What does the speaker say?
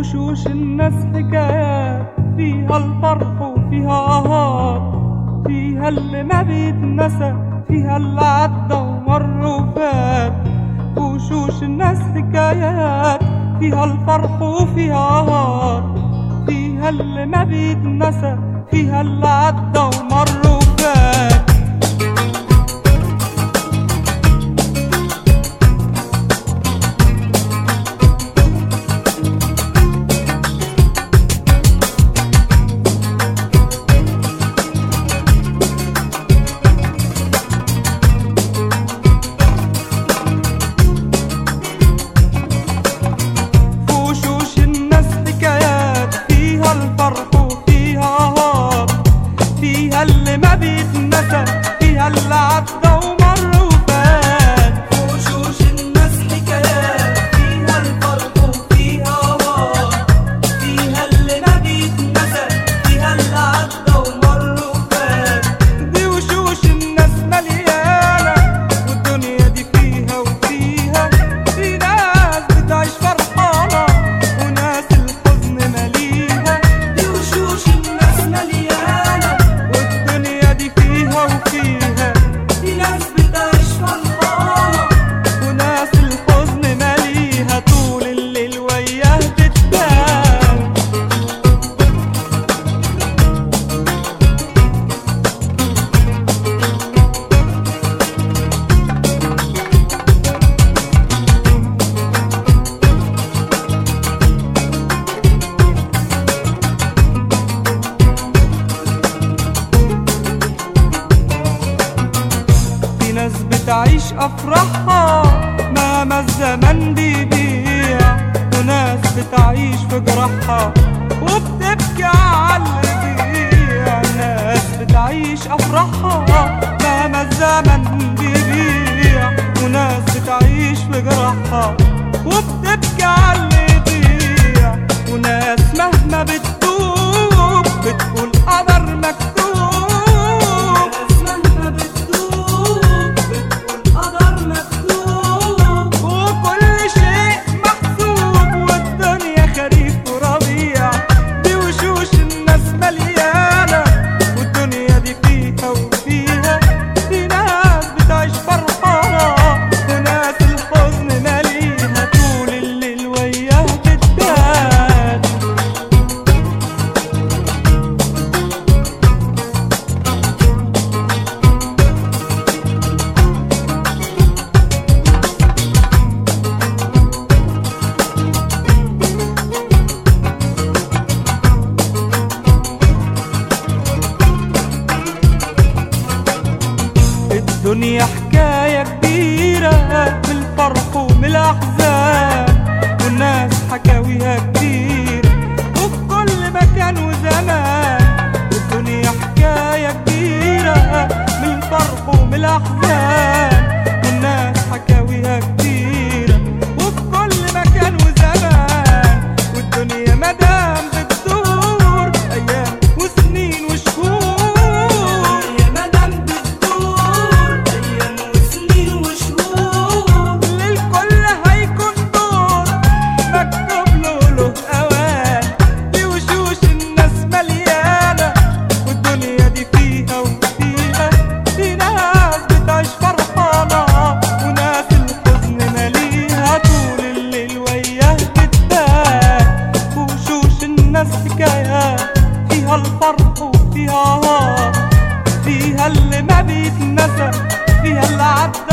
وشوش الناس حكايات فيها الفرح وفيها آهات فيها اللي ما بيتنسى فيها اللي عدى ومر وفات وشوش الناس حكايات فيها الفرح وفيها آهات فيها اللي ما بيتنسى فيها اللي عدى ومر وفات في وشوش الناس حكايات فيها الفرح وفيها آهات فيها اللي ما بيتنسى فيها اللي عدى ومر وفات في وشوش الناس حكايات فيها الفرح وفيها آهات فيها اللي ما بيتنسى فيها اللي عدى ومر وفات دي وشوش الناس مليانة والدنيا دي فيها وفيها في ناس بتعيش فرحانة وناس الحزن مليها دي وشوش الناس مليانة والدنيا دي فيها وفيها في ناس بتعيش فرحانة وناس الحزن مليها طول الليل وياه بتبان في ناس بتعيش أفراحها مهما الزمن بيبيع وناس بتعيش في جراحها وبتبكي على اللي بيضيع ناس بتعيش أفراحها مهما الزمن بيبيع وناس بتعيش في جراحها وبتبكي على اللي يضيع وناس مهما بتدوب بتقول قدر مكتوب ناس مهما بتدوب بتقول قدر مكتوب وكل شيء محسوب والدنيا خريف وربيع دي وشوش الناس مليانة والدنيا دي فيها وفيها في ناس بتعيش فرحانة وناس الحزن ماليها طول الليل وياه بتبان الدنيا حكاية كبيرة من الفرح ومن الأحزان والناس حكاويها كتير وفي كل مكان وزمان الدنيا حكاية كبيرة من الفرح ومن الأحزان والناس حكاويها كتيرة وفي كل مكان وزمان والدنيا مدام بتدور أيام وسنين وشهور يا مدام بتدور أيام وسنين وشهور للكل هيكون دور مكتوب له له أوان دي وشوش الناس مليانة والدنيا دي فيها وفيها في ناس بتعيش فرحانة وناس الحزن ماليها طول الليل وياه بتبان وشوش الناس حكايات فيها الفرح وفيها آه فيها اللي ما بيتنسى فيها اللي عدى